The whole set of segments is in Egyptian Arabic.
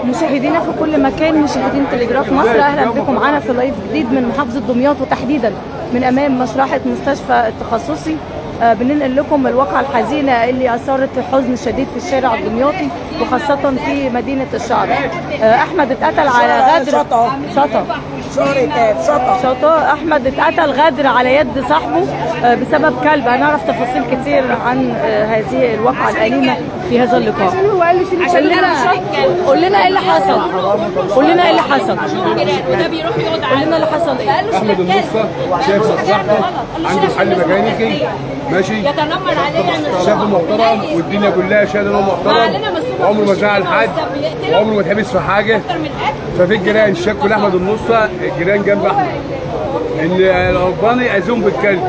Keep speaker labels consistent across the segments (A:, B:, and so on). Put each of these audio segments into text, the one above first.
A: مشاهدينا في كل مكان مشاهدين تلجراف مصر اهلا بكم معانا في لايف جديد من محافظه دمياط وتحديدا من امام مشرحه مستشفى التخصصي آه، بننقل لكم الواقعة الحزينة اللي أثارت حزن شديد في الشارع الدمياطي وخاصة في مدينة الشعب آه، أحمد اتقتل على غدر
B: شطة.
A: شطة
B: شهر تاب شطة
A: شطة أحمد اتقتل غدر على يد صاحبه آه، بسبب كلب هنعرف تفاصيل كتير عن آه، هذه الواقعة الأليمة في هذا اللقاء قول لنا قول لنا ايه اللي حصل قول لنا ايه اللي حصل
C: وده بيروح يقعد
A: قول لنا اللي حصل ايه
D: احمد النصة شايف مصلحته عنده محل ميكانيكي ماشي
C: يتنمر علينا
D: شاب محترم والدنيا كلها شايله ان هو محترم عمره ما زعل حد عمره ما اتحبس في حاجه
C: اكتر من قتل
D: ففي الجيران شكوا لاحمد النصة الجيران جنب احمد ان العرباني عايزهم بالكلب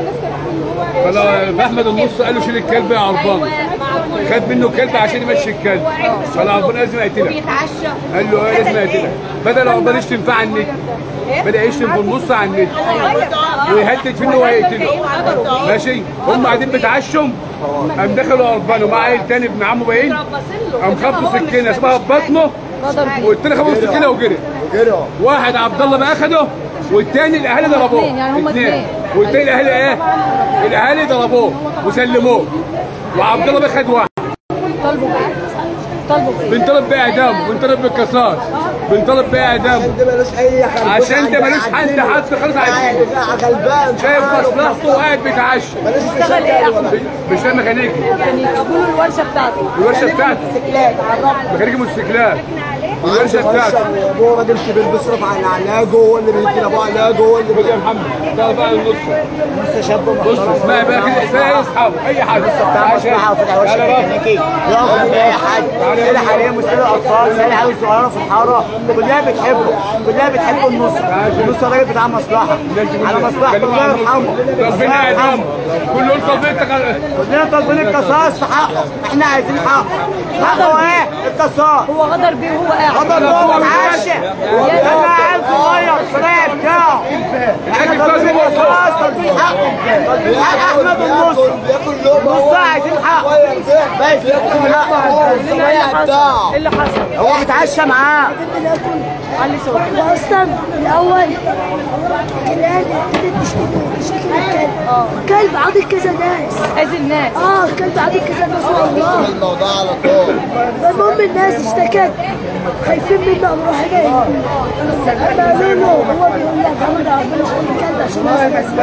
D: فلو فاحمد النص قال له شيل الكلب يا عرباني خد منه كلب عشان يمشي الكلب فالعرباني لازم يقتلك
C: بيتعشى
D: قال له ايه لازم يقتلك بدل العرباني يشتم فيه على النت بدا يشتم في النص على النت ويهدد فيه ان هو هيقتله ماشي هم قاعدين بيتعشوا قام دخلوا عرباني ومع عيل تاني ابن عمه باين قام خبطوا سكينه اسمها في بطنه والتاني خبطوا سكينه وجري واحد عبد الله بقى اخده والتاني الاهالي ضربوه
A: اتنين، يعني هما اتنين.
D: والتاني الاهالي ايه؟ الاهالي ضربوه وسلموه وعبد الله بقى خد واحد
A: طالبوا بايه طالبوا بايه
D: بنطلب بيه اعدام بنطلب بالقصاص بنطلب بيه اعدام
B: ده ملوش اي حاجة
D: عشان ده ملوش حد حد خالص عايزين
B: غلبان
D: شايف مصلحته وقاعد بيتعشى
B: ملوش في
A: اشتغل ايه يا احمد
D: مش ده ميكانيكي
A: يعني قولوا الورشه بتاعته
D: الورشه بتاعته ميكانيكي موتوسيكلات الورشه بتاعته
B: ابوه راجل كبير بيصرف على علاجه هو اللي بيدي لابوه علاجه هو اللي
D: خد يا محمد ده بقى النص
B: لسه شاب
D: بص اسمها بقى كده اسمها ايه اصحابه اي حاجه
B: بتاع مصلحه وفتح ورشه
D: تعالى بقى.
B: ميكانيكي يقف من اي حد سالح عليه مسألة الاطفال سالح عليه الصغيره في الحاره كلها بتحبه كلها بتحب النص النص الراجل بتاع مصلحه على مصلحته الله يرحمه
D: ربنا يعدمه كل يقول طبيعتك
B: كلنا طالبين القصاص في حقه احنا عايزين حقه حقه ايه القصاص
A: هو غدر بيه وهو قاعد
B: غضب هو اتعشى انا عيل صغير الصغير بتاعه احنا طالبين القصاص طالبين حقه طالبين حق احمد النص النص عايزين حقه بس عايزين حقه
A: ايه اللي حصل ايه اللي حصل
B: هو بيتعشى معاه
A: علي صوتك
E: واصلا الاول كلاب ابتدت تشتكي تشتكي من الكلب كلب عاضل كذا ناس
A: اذي الناس
E: اه كلب عاضل كذا ناس والله
B: الموضوع على طول
E: المهم الناس اشتكت خايفين منه قاموا رايحين اما قالوا له هو بيقول لك محمد عبد الله الكلب عشان الناس بس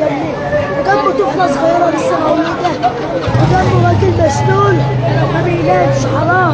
E: جنبه طفله صغيره لسه مولوده وجنبه راجل مسلول ما بينامش حرام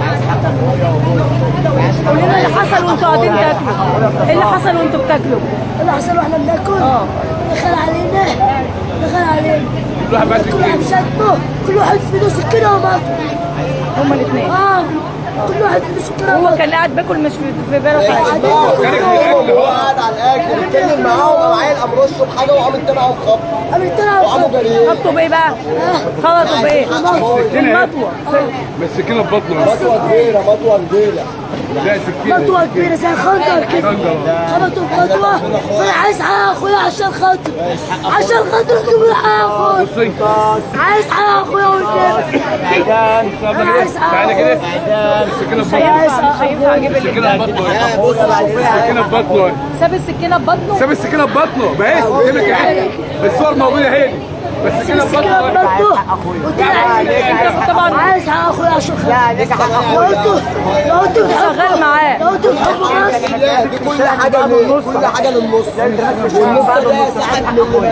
A: قول لنا اللي حصل وانتوا قاعدين تاكلوا ايه اللي حصل وانتوا بتاكلوا
E: اللي حصل واحنا بناكل
A: اه.
E: دخل علينا دخل علينا
D: كل واحد ماسك
E: كل واحد شدمه كل واحد في ايده سكينه ومات
A: هما الاثنين
E: اه كل واحد في ايده سكينه
A: هو
E: ومات
A: كان قاعد باكل مش في في باله حاجه
D: خارج من الاكل
B: هو
D: هو
B: قاعد على الاكل بيتكلم معاه وقام عيل قام رشه بحاجه وقام اتبعه بخبط
E: قام طلع
B: وقاموا جريين
A: خبطوا بايه بقى؟ خبطوا بايه؟ المطوه
D: مسكينه في بطنه
B: مطوه كبيره مطوه كبيره
D: لا سكينه
E: مطوه كبيره زي خنجر كده
D: خنجر.
E: خبطوا بمطوه فانا عايز حق اخويا عشان خاطر عشان خاطر جيبوا لي حق اخويا
D: بصي
E: عايز حق اخويا والنبي انا عايز حق
D: تعالى كده
E: أخويا.
D: السكينه في
A: مش
D: بطنه
A: هينفع مش هينفع اجيب
D: السكينه
A: اللي
D: في بطنه السكينه في بطنه
A: ساب السكينه في بطنه
D: ساب السكينه في بطنه ما هي قدامك اهي الصور موجوده هي دي بس السكينه في
E: سكينه
D: بطنه
E: بمطوه وطلع
A: انت طبعا
E: عايز حق اخويا عشان خاطر لو انتوا لو انتوا
A: شغال معاه
E: لو انتوا بتحبوا مصر
B: دي كل حاجه للنص كل حاجه للنص والنص ده ساعات من اللي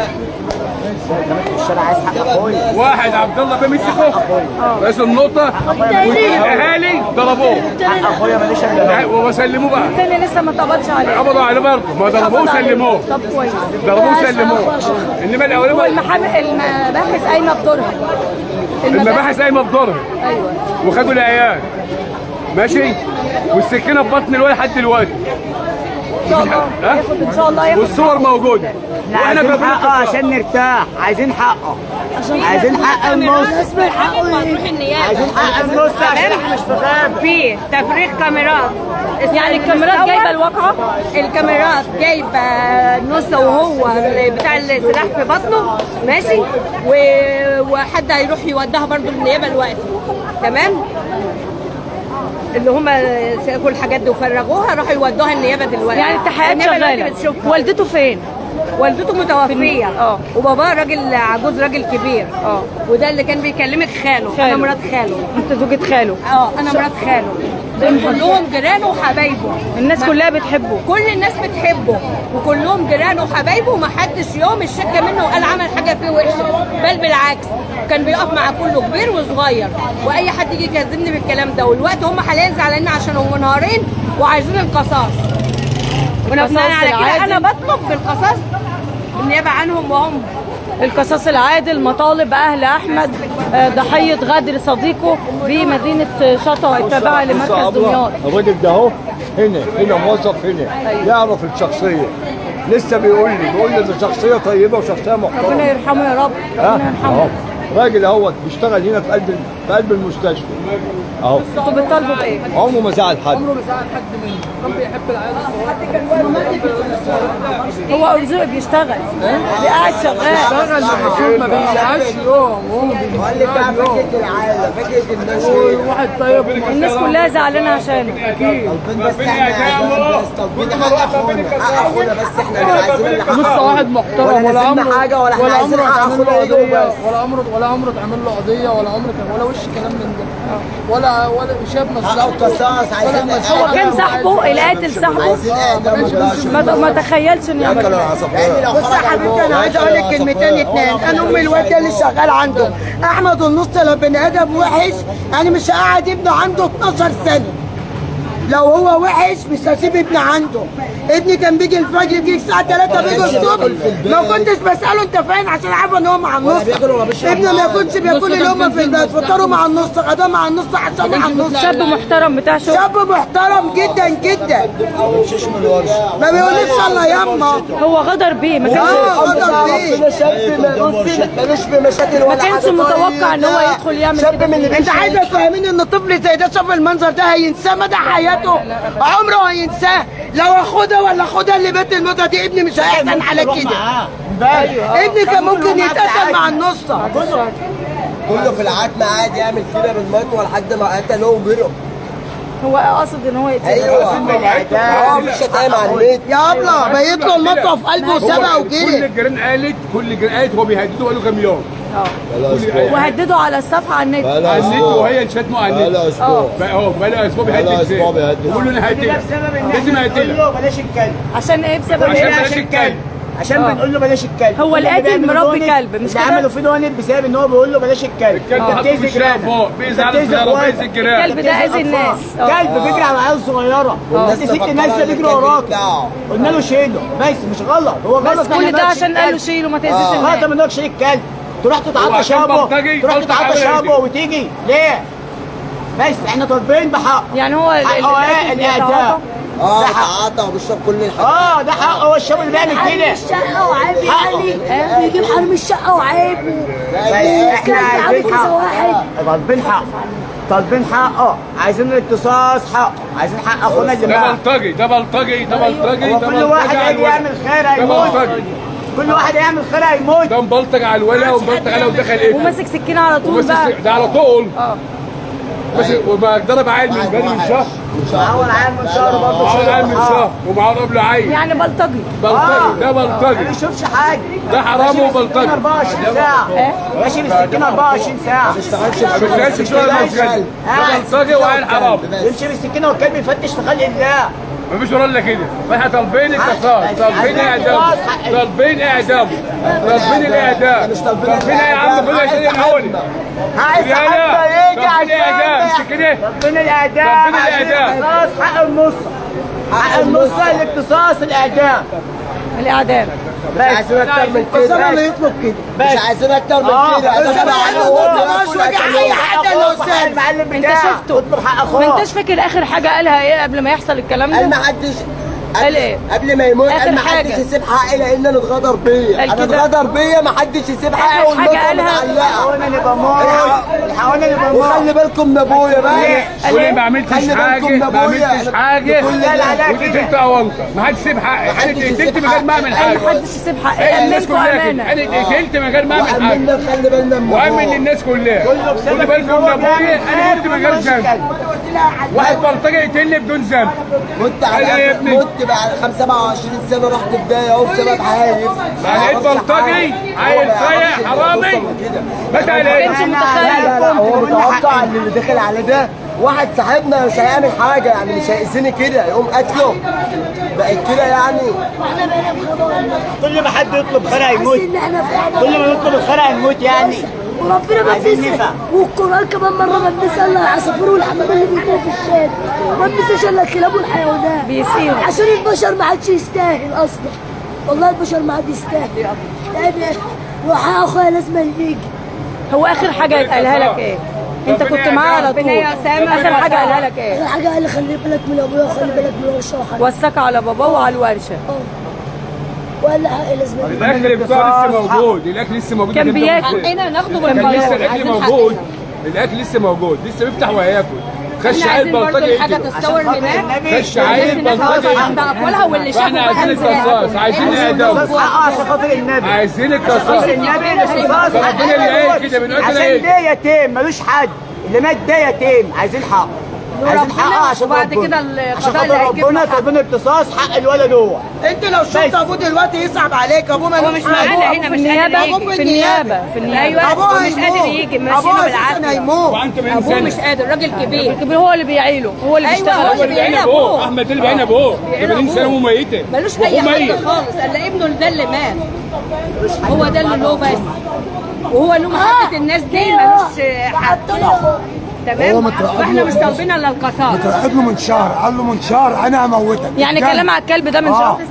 B: الشارع عايز حق اخويا
D: واحد عبد الله بيه مسكه رئيس النقطه والاهالي ضربوه
B: اخويا ماليش الا
D: وسلموه بقى
A: التاني لسه ما اتقبضش عليه
D: قبضوا عليه برضه ما ضربوه وسلموه
A: طب كويس
D: ضربوه وسلموه انما الاولاني
A: والمحامي المباحث قايمه بدورها
D: المباحث قايمه بدورها
A: ايوه
D: وخدوا العيال ماشي والسكينه في بطن الولد لحد دلوقتي
A: ان شاء الله
D: ها؟
A: ياخد ان شاء الله ياخد
D: والصور موجوده واحنا
B: عايزين
D: بنقول
B: حقه عشان نرتاح عايزين حقه عايزين حق النص
E: اسمع حقه
C: تروح
E: ايه
C: النيابه
B: عايزين حق النص عشان احنا مش في غاب
F: في تفريغ كاميرات
A: يعني الكاميرات جايبه الواقعه
F: الكاميرات جايبه نص وهو بتاع السلاح في بطنه ماشي و... وحد هيروح يوديها برضو للنيابه دلوقتي تمام اللي هم شافوا الحاجات دي وفرغوها راحوا يودوها النيابه دلوقتي
A: يعني التحقيقات
F: النيابة دلوقتي
A: شغاله
F: بتشوفها.
A: والدته فين؟
F: والدته متوفيه
A: اه.
F: وباباه راجل عجوز راجل كبير
A: اه.
F: وده اللي كان بيكلمك خاله,
A: خاله.
F: انا مرات خاله
A: انت زوجة خاله
F: اه انا مرات خاله دول كلهم جيرانه وحبايبه
A: الناس كلها بتحبه
F: كل الناس بتحبه وكلهم جيرانه وحبايبه ومحدش يوم اشتكى منه وقال عمل حاجه فيه وحشه بل بالعكس كان بيقف مع كله كبير وصغير واي حد يجي يكذبني بالكلام ده والوقت هم حاليا زعلانين عشان هم منهارين وعايزين القصاص وبناء على كده
A: العادل.
F: انا بطلب بالقصاص بالنيابه عنهم وهم
A: القصاص العادل مطالب اهل احمد آه، ضحيه غدر صديقه بمدينه شطا التابعه لمركز دمياط
G: الراجل ده اهو هنا هنا موظف هنا يعرف الشخصيه لسه بيقول لي بيقول لي ده شخصيه طيبه وشخصيه محترمه
A: ربنا يرحمه يا رب
G: ها
A: ربنا
G: اهو
A: يرحمه
G: راجل اهوت بيشتغل هنا في قلب في قلب المستشفى اهو
A: انتوا بتطالبوا بايه؟
G: عمره ما زعل حد
A: هو ارزق بيشتغل دي قاعد شغال
B: ما بيلاقيش يوم وهو بيلاقي يوم
H: العالم فكره الناس
B: واحد طيب
A: الناس كلها زعلانه عشانه
H: بس احنا بس طب حق اخونا حق اخونا بس احنا مش عايزين اللي حق
B: لسه
H: أخونا.
B: واحد محترم
H: ولا
B: ولا
H: نزلنا
B: عمره
H: حاجه ولا احنا
B: ولا
H: عايزين
B: عمره
H: حق
B: اتعمل له
H: اخونا يا دوب
B: قضيه
H: بس
B: ولا عمره ولا عمره اتعمل له قضيه ولا عمره كان ولا وش كلام من ده ولا ولا شاب
H: حق
B: مصلحته
H: وقصاص عايزين
A: هو كان صاحبه القاتل صاحبه
H: عايزين اعدام
A: ما ما تخيلش انه يعمل كده.
H: بص يا حبيبتي انا عايز اقول لك كلمتين اتنين انا ام الواد ده اللي شغال عنده احمد النص لو بني ادم وحش انا مش هقعد ابنه عنده 12 سنه لو هو وحش مش هسيب ابني عنده ابني كان بيجي الفجر بيجي الساعه 3 بيجي الصبح ما كنتش بساله انت فين عشان عارفه ان هو مع النص ابني ما يكونش بياكل اللقمه في البيت فطاره مع النص غدا مع النص عشان مع النص
A: شاب محترم بتاع شغل
H: شاب محترم جدا جدا ما بيقولش الله يما
A: هو غدر بيه ما كانش
H: اه غدر بيه شاب ملوش في مشاكل
A: ما كانش متوقع ان هو يدخل يعمل كده فيه.
H: انت عايزه تفهميني ان طفل زي ده شاف المنظر ده هينساه مدى حياته عمره هينساه لو اخدها ولا اخدها اللي بيت الموتى دي ابني مش هيحزن على كده ابني كان ممكن يتقتل مع النصة
I: كله في العتمة عادي يعمل كده بالمطوة لحد ما قتله وجروا
A: هو قصد ان هو يقتل
I: ايوه هو مش شتايم على النت
H: يا ابله بيت له المطوه في قلبه وسابها
D: هو كل
H: وجري
D: الجيران قالت كل الجيران قالت هو بيهدده بقاله كام يوم
A: وهدده على الصفحه على النت
D: على النت وهي شتمه على النت
G: بقاله اسبوع
D: بقى هو بقاله اسبوع
G: بقاله
D: بيهدد
G: أسبوع بيهدد.
D: بيقول له انا هقتلك لازم هقتلك
B: بلاش الكلب
A: عشان ايه بسبب
D: عشان
A: ايه
D: بلاش الكلب
B: عشان
A: آه.
B: بنقول له بلاش الكلب
A: هو
B: اللي
A: القاتل
B: بيعمل
A: مربي
B: دونت-
A: كلب، مش
B: اللي
A: كده؟
B: عملوا فيه دونت بسبب ان هو بيقول له بلاش الكلب
D: الكلب
B: انت
D: حطه
B: بتأذي
D: في الشارع
B: جيرانك.
D: فوق بيأذي
B: انت
D: على
B: بتأذي
D: السيارة
B: اخواتك.
D: وبيأذي الجيران
A: الكلب ده اذي الناس اه.
B: كلب بيجري على عيال صغيره
I: والناس
B: انت ست
I: مفكرة
B: ناس
I: إن
B: بيجري
I: الكلب
B: وراك
I: بتاعه.
B: قلنا له شيله بس مش غلط هو غلط
A: بس كل ده عشان قال له شيله ما تاذيش
B: غلط
A: الناس
B: ما انك شيل الكلب تروح
D: هو
B: تتعاطى
D: عشان
B: شابه
D: بلطجي،
B: تروح
D: بلطجي
B: تتعاطى
D: عمل
B: شابه
D: كده.
B: وتيجي ليه؟ بس احنا طالبين بحق
A: يعني هو ال- ال-
B: حقه ايه
A: القاتل
B: الاعدام
A: بيتعاطى.
I: اه
B: ده حق.
I: تعاطى وبيشرب كل الحاجات
B: اه ده حقه هو الشاب اللي بيعمل كده
E: الشقة وعيب
B: حقه.
E: يعني بيجيب حرم الشقة وعيب
B: بس احنا
E: كان
B: عايزين
E: عامل كذا واحد.
B: حقه طالبين حقه طالبين حقه عايزين الاتصاص حقه عايزين حق اخونا اللي
D: ده
B: معاه
D: بلطجي ده بلطجي ده بلطجي
B: هو
D: ده
B: كل
D: بلطجي
B: واحد
D: على
B: هيجي
D: الولد.
B: يعمل خير
D: ده
B: هيموت
D: بلطجي
B: كل واحد هيعمل خير هيموت
D: ده مبلطج على الولا ومبلطج على ودخل ابنه
A: وماسك سكينه على طول
D: وبس
A: بقى
D: ده على طول
A: اه
D: بس وما ضرب عيل من بالي من شهر
B: معاه عيل من شهر برضه
D: معاه عيل من شهر ومعاه قبله عيل
A: يعني بلطجي
D: بلطجي ده
B: ما
D: بلطجي
B: بيشوفش حاجه
D: ده حرام وبلطجي
B: 24 ساعه ماشي بالسكينه 24 ساعه
D: ما بيشتغلش شغل المسجد ده بلطجي وعيل حرام
B: يمشي بالسكينه والكلب يفتش في خلق الله
D: مفيش ولا الا كده فاحنا طالبين القصاص طالبين اعدامه طالبين اعدامه طالبين الاعدام طالبين ايه يا عم كل عشان يلهوني
B: عايز
D: يا
B: حد
D: لا
B: يجي
D: طالبين اعدام مش كده
B: ربنا الاعدام
D: ربنا الإعدام.
B: الاقتصاص حق النص حق النص الاقتصاص الاعدام
A: الاعدام
I: مش عايزين اكتر من كده
H: اللي يطلب كده
I: مش عايزين اكتر من
B: آه،
I: كده
B: بس
I: ده
B: أنا
I: شبه
B: عايز
I: على
B: أقول
I: الوضع
B: لك
I: مش
H: وجع اي حد اللي قدام
B: المعلم
A: انت
B: بتاعك
A: شفته
B: اطلب حق
A: ما
B: اخوك
A: انتش فاكر اخر حاجه قالها ايه قبل ما يحصل الكلام
I: قال ما
A: ده
I: حدش
A: قال إيه؟
I: قبل ما يموت
A: آخر
I: قال ما
A: حاجة.
I: حدش يسيب حقي لان انا اتغدر بيا
A: قال
I: انا
A: كده.
I: اتغدر بيا ما حدش يسيب حقي
A: آخر
I: والموتة
A: حاجة قالها.
I: متعلقه
B: الحقونا اللي بموت الحقونا اللي بموت
I: وخلي بالكم من ابويا بقى
D: قول لي ما عملتش
I: خلي
D: حاجه
I: بالكم
D: ما
I: ده أبويا.
D: عملتش حاجه
I: كل
B: لا لا لا
D: ودي
B: كده
D: انت اونطه ما حدش يسيب حقي انا
I: حدش
D: اتقتلت
I: يسيب
D: من غير ما اعمل حاجه
A: محدش يسيب حق
D: هي الناس
A: امنكم
D: كلها كده
A: امانه
D: انا اتقتلت من غير ما اعمل حاجه
I: وعملنا خلي بالنا من
D: وامن
I: أبويا.
D: للناس كلها
B: كله بسبب
D: خدوا بالكم
B: إن
D: من
B: هو
D: ابويا
B: بيعمل
D: انا
B: خير
D: مت من
B: وما
D: غير
B: يقولش
D: ذنب
B: كلب.
H: لا على
D: واحد بلطجي يقتلني بدون ذنب
I: مت
D: أنا يا
I: على
D: ابني.
I: مت بعد 27 سنه رحت بدايه اهو بسبب عايف
D: يعني لقيت بلطجي عيل صايع حرامي مات على ايه؟
A: انت
I: لا لا لا هو متوقع ان اللي داخل على ده واحد صاحبنا مش هيعمل حاجه يعني مش هيأذيني كده يقوم قتله بقت كده يعني
E: احنا بقينا في خبر
B: كل ما حد يطلب خرع يموت
E: حاسين ان احنا في عبادة.
B: كل ما يطلب الخرع يموت يعني
E: وربنا ما
B: عايزين
E: بنسى
B: نفع.
E: والقران كمان مره ما بنسى الا العصافير والحمام اللي بيجوا في الشارع ما بنساش الا الكلاب والحيوانات
A: بيسيروا.
E: عشان البشر ما عادش يستاهل اصلا والله البشر ما عاد يستاهل يعني روح يا اخويا لازم يجي
A: هو اخر حاجه يتقالها لك ايه انت كنت معاه على طول
F: ربنا يا سامح.
A: اخر حاجه قالها لك ايه
E: اخر حاجه قال لي خلي بالك من ابويا وخلي بالك من ورشه وحاجه
A: وسك على باباه وعلى الورشه
E: وقال لي حقي لازم يجي
D: الاكل بتاعه لسه موجود الاكل لسه موجود
A: كان
D: جنب
A: بياكل.
D: البيت.
F: حقنا ناخده
D: كان
F: بالقانون
D: لسه الاكل
F: عايزين
D: موجود
F: حقنا.
D: الاكل لسه موجود لسه بيفتح وهياكل خش
F: احنا
D: عيل
F: عايزين برضه
D: بلطجي
F: الحاجه
D: يقتله
F: تتصور هناك
D: خش عيل
F: الناس
D: بلطجي
F: واقفه عند اقوالها واللي
D: واحنا
F: شافوا
D: عايزين القصاص عايزين الاعدام
B: حقه عشان خاطر النبي
D: عايزين القصاص
B: النبي القصاص
D: ربنا اللي قايل كده من قتل
B: عشان
D: ايه
B: ده يتيم ملوش حد اللي مات ده يتيم عايزين حقه عايزين
F: وربنا
B: حقه عشان
F: وبعد
B: ربنا.
F: كده
B: عشان
F: القضاء اللي
B: خاطر
F: هيجيب
B: ربنا
F: له حقه.
B: طالبين اقتصاص حق الولد هو
H: انت لو شفت ابوه دلوقتي يصعب عليك ابوه ما
F: هو مش معانا هنا
A: في
F: مش
A: النيابه
F: قادر يجي
A: في النيابه في النيابه
F: ايوه
H: ابوه
F: هو مش
H: هيموت.
F: قادر يجي ماشيينه
H: ابوه اساسا
F: بالعافيه
H: هيموت
D: وانت من
F: ابوه مش
D: سنه
F: قادر راجل كبير
A: الكبير هو اللي بيعيله هو اللي
F: أيوة،
A: بيشتغل
F: هو
A: عشان
F: اللي
D: بعين
F: بيعين
D: ابوه
F: أبوه.
D: احمد اللي بعين ابوه
F: بعين
D: 80 سنه
F: أبوه.
D: وميته
F: ملوش اي
D: وأبوه
F: حد
D: ميت.
F: خالص الا ابنه ده اللي مات هو ده اللي له بس وهو له محبه الناس دي ملوش حد تمام واحنا مش طالبين الا القصاص
J: مترقد له من شهر قال له من شهر انا هموتك
A: يعني
J: الجن.
A: كلام على الكلب ده من
J: آه.
A: شهر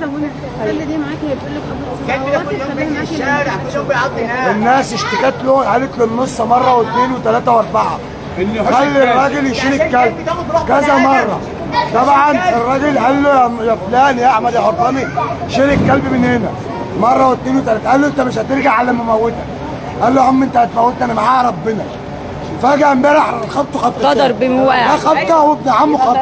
B: كان كده كل يوم بيجي في الشارع كل يوم بيعض ناس
J: الناس اشتكت له قالت له النص مره واثنين وثلاثه واربعه
D: إن يخش
J: خلي
D: الكلب.
J: الراجل يشيل الكلب كذا مره طبعا الراجل قال له يا- يا فلان يا احمد يا حراني شيل الكلب من هنا مره واثنين وثلاثه قال له انت مش هترجع على ما اموتك قال له يا عم انت هتموتني انا معايا ربنا فجاه امبارح خبطه خبطه
A: غدر بمواقع.
J: لا خبطه وابن عمه خبطه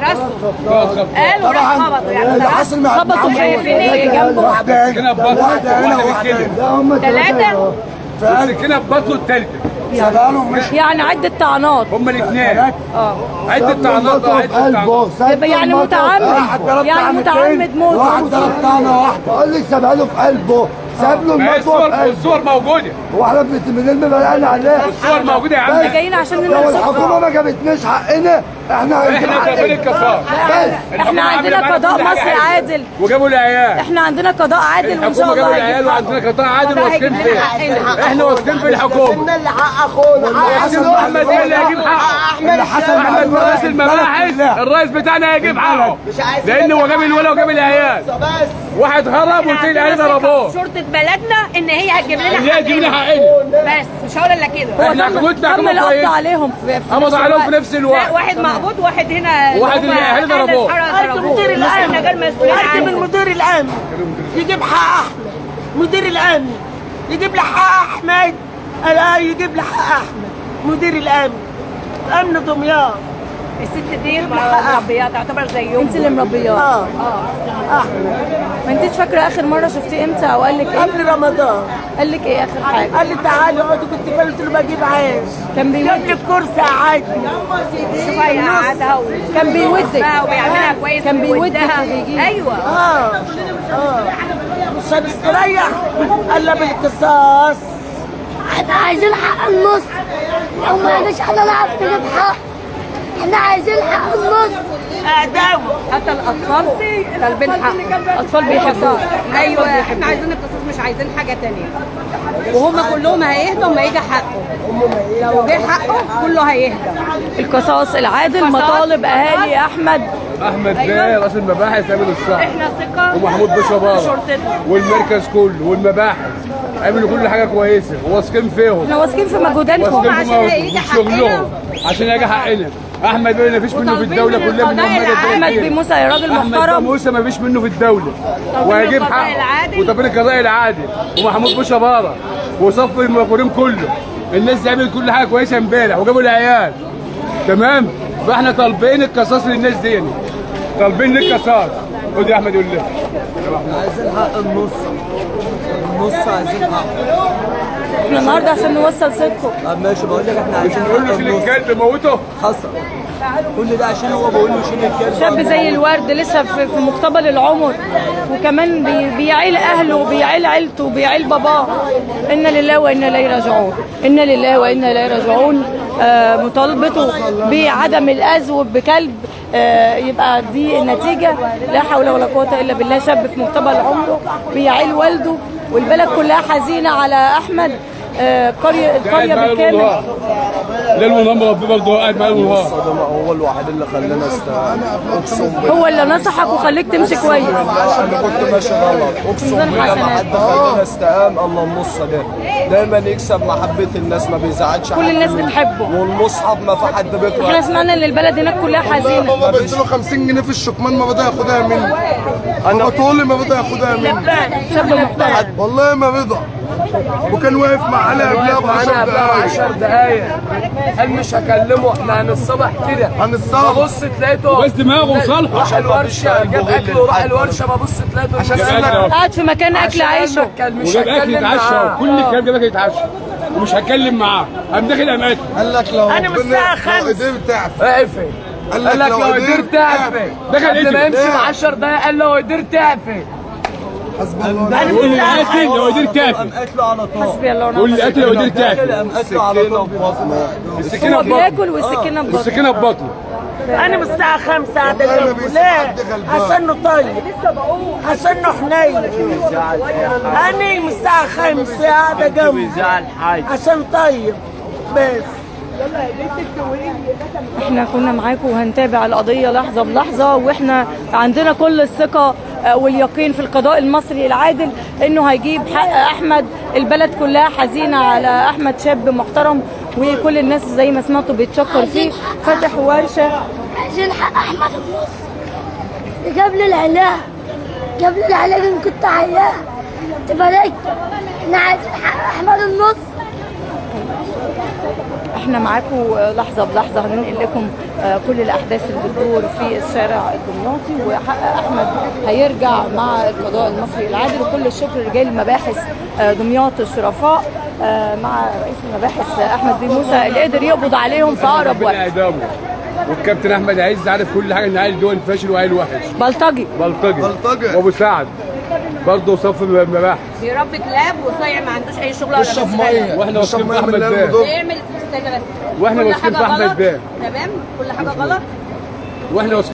F: قالوا راح
J: طبعا
F: خبطوا يعني
J: اللي حصل مع ابن
A: خبطوا
J: عمه
A: في- في نية جنبه.
J: واحده
D: سكينة
J: هنا
D: ببطنه،
J: واحده هنا
D: واحدة
J: واحده
D: كده.
J: هنا ده هم
F: ثلاثة؟
J: فقال
D: سكينه في بطنه الثالثه
J: سبقاله مش
A: يعني عدة طعنات
D: هما الاثنين
J: ثلاثة.
D: عده طعنات عده طعنات
A: يبقى يعني متعمد يعني متعمد موت
J: واحد ضرب طعنه واحده قال لك سابها له في قلبه ساب له
D: ما هي
J: المطوه في
D: الصور
J: قلبه
D: الصور موجوده
J: واحنا بنت- بنلم بلاقينا عليه
D: الصور موجوده يا عم
J: بس.
A: جايين عشان
J: لو
A: نمسك
J: الحكومه ما جابتناش حقنا احنا هنجيب
D: احنا طالبين
J: حقنا
D: القصاص
J: بس
A: احنا عندنا قضاء مصري عادل
D: وجابوا العيال
A: احنا عندنا قضاء عادل وان شاء
D: الحكومه
A: الله
D: جابوا العيال
A: هيجيب حقه.
D: وعندنا قطاع عادل واثقين
F: هيجيب
D: فيه
F: لنا حقنا.
D: احنا واثقين في الحكومه
I: سيبنا اللي حق اخونا حق
D: احسن احمد هو اللي هيجيب حقه
J: اللي حصل مع
D: احمد
J: الولد
D: رئيس المباحث الرئيس بتاعنا هيجيب حقه
I: مش عايز
D: لان هو جاب الولد وجاب العيال
I: بس
D: واحد هرب واثنين عيال ضربوه
F: شرطة بلدنا ان هي هتجيب لنا
D: اللي هي تجيب لنا
F: حقنا
D: حقنا
F: بس مش هقول الا كده
D: احنا حكومتنا
A: تم
D: حكومه
A: القبض
D: كويسه
A: عليهم في في
D: قبض
A: نفس
D: عليهم في
A: الوقت.
D: نفس
F: لا
D: الوقت
F: واحد مقبوض واحد هنا
D: واحد
F: اللي هم
D: اللي أهل
F: أهل
D: ضربوه.
F: الحارة
H: قلت
F: ضربوه.
H: مدير
F: بس احنا
H: الامن
F: غير مسؤولين
H: قلت من
F: عنه
H: مدير الامن يجيب حق احمد مدير الامن يجيب لي حق احمد لا يجيب لي حق احمد مدير الامن امن دمياط
F: الست دي مربيات تعتبر زيهم
A: انت اللي مربياه
H: اه احمد
A: ما انتش فاكره اخر مره شفتيه امتى او قال لك ايه
H: قبل رمضان
A: قال لك ايه اخر حاجه
H: قال لي تعالى اقعد كنت فين قلت له بجيب عيش
A: كان
H: جاب
A: بيودك
H: لي الكرسي قعدني
F: شوفها قعدها
A: كان بيودك
F: وبيعملها كويس
A: كان بيودك
F: وبيودها.
A: وبيجيب.
F: ايوه
H: اه اه مش هنستريح الا بالقصاص
E: احنا عايزين حق النص لو ما لقيناش احنا نعرف نجيب حق احنا عايزين حق النص
H: اعدامه
F: حتى الاطفال طالبين حق
A: اطفال بيحبوه
F: ايوه احنا عايزين القصاص مش عايزين حاجه تانية وهم كلهم هيهدوا ما يجي حقه لو جه حقه كله هيهدى
A: القصاص العادل
F: القصاص.
A: مطالب اهالي احمد
D: احمد
F: أيوة.
D: ده رئيس المباحث عمل الصح
F: احنا ثقه
D: ومحمود بشبارة
F: شرطتنا
D: والمركز كله والمباحث عملوا كل حاجه كويسه وواثقين فيهم
A: احنا واثقين في مجهوداتكم
D: واثقين
F: عشان
D: في
F: يجي
D: في شغلهم عشان يجي حقنا احمد بيه ما فيش منه في
F: وطالبين
D: الدوله
F: من
D: كلها من
F: القضاء
D: يوم ما جه
F: العادل.
A: احمد بيه موسى يا راجل
D: احمد بيه
A: محترم
D: موسى ما فيش منه في الدوله وهيجيب
F: القضاء
D: حقه
F: العادل.
D: وطبيب القضاء العادل ومحمود بشبارة وصف المقرين كله الناس دي عملت كل حاجه كويسه امبارح وجابوا العيال تمام فاحنا طالبين القصاص للناس دي طالبين القصاص خد يا احمد يقول لك
I: عايزين حق النص النص عايزين حق
A: احنا النهارده عشان نوصل صوتكم
I: طب ماشي بقول لك احنا
D: مش
I: عايزين
D: نقول له
I: حق
D: شيل
I: النص
D: الكلب موته
I: حصل كل ده عشان هو بيقول له شيل الكلب
A: شاب زي الورد لسه في في مقتبل العمر وكمان بي- بيعيل اهله وبيعيل عيلته وبيعيل باباه انا لله وانا اليه راجعون انا لله وانا اليه راجعون آه، مطالبته بعدم الاذو بكلب آه، يبقى دي النتيجه لا حول ولا قوه الا بالله شاب في مقتبل عمره بيعيل والده والبلد كلها حزينه على احمد آه، قريه القريه بالكامل
D: ليل ونهار مربيه برضه قاعد معايا ليل ونهار
I: هو الوحيد اللي خلانا استقام اقسم بالله
A: هو اللي نصحك وخليك تمشي كويس
I: انا كنت ماشي غلط اقسم
A: ميزان
I: بالله ما
A: حسنات.
I: حد خلانا استقام الا النص ده دايما يكسب محبه الناس ما بيزعلش
A: كل
I: حد.
A: الناس بتحبه
I: والمصحف ما في حد
A: احنا
I: بيقرا
A: سمعنا ان البلد هناك كلها حزينه
J: بابا بدي له 50 جنيه في الشكمان ما بدأ ياخدها مني انا طول ما بدأ ياخدها مني
A: شاب محترم
J: والله ما رضا وكان واقف معانا قبلها ب 10 دقايق
B: 10 دقايق قال مش هكلمه احنا هنصبح كده
J: عن الصبح
B: ببص تلاقيته
D: بس دماغه وصالحه
B: راح الورشه جاب اكل وراح الورشه ببص تلاقيته
J: عشان
B: مش-
J: قال لك
A: قاعد في مكان اكل
B: عشان
A: عيشه
B: قال مش
D: وجاب اكل
B: هتكلم
D: يتعشى
B: معاه
D: كل الكلام جاب اكل يتعشى ومش هتكلم معاه قام داخل اماكن
J: قال لك لو
B: أنا من
J: ربنا-
B: الساعة
J: لو قدرت تعفى
B: اقفل
J: قال
B: قال
J: لك
B: لك
J: لو
B: لو
J: قدرت
B: قدرت اعفي
D: دخل
B: قبل ما
D: قتل.
B: يمشي ب 10 دقايق قال لو قدرت اعفي
J: حسبي الله
D: يقول لي قاتل لو قدرت
I: قام
D: تاكل
I: قتله على طول
A: حسبي الله ونعم
D: يقول لي قاتل لو قدرت
I: كده
D: تاكل
I: قام قتله على طول في بطنه
D: السكينه
A: هو
D: في بطنه
A: بياكل والسكينه في بطنه
D: السكينه في بطنه
H: انا من الساعه 5 قاعد
J: والله ما
H: اجاوب
J: بيسيب
H: ليه
J: حد غلبان.
H: عشانه طيب عشانه حنين انا من الساعه 5 قاعد اجاوب عشان طيب بس
A: احنا كنا معاكم وهنتابع القضيه لحظه بلحظه واحنا عندنا كل الثقه آه، واليقين في القضاء المصري العادل انه هيجيب حق احمد البلد كلها حزينه على احمد شاب محترم وكل الناس زي ما سمعتوا بيتشكر فيه فتح ورشه
E: عشان حق احمد النص جاب لي العلاج جاب لي العلاج ان كنت عياه تبارك احنا عايزين حق احمد النص
A: احنا معاكم لحظه بلحظه هننقل لكم آه، كل الاحداث اللي بتدور في الشارع الدمياطي وحق احمد هيرجع مع القضاء المصري العادل وكل الشكر لرجال المباحث آه، دمياط الشرفاء آه، مع رئيس المباحث آه، احمد بن موسى اللي قدر يقبض عليهم في اقرب
D: ربنا
A: وقت
D: اعدامه والكابتن احمد عز عارف كل حاجه ان عيل دول فاشل وعيل وحش
A: بلطجي
D: بلطجي
J: بلطجي.
D: وابو سعد برضه صف المباحث
F: بيربي كلاب وصايع ما عندوش اي شغل ولا
J: بيشرب
F: بيشتغل.
J: ميه
D: واحنا
J: بيشرب
D: واثقين في
J: ميه من
D: احمد
J: اللي
D: باه
F: بيعمل استنى بس
D: واحنا
F: كل
D: واثقين
F: حاجة
D: في أحمد
F: غلط.
D: باه.
F: تمام كل حاجه غلط
D: واحنا واثقين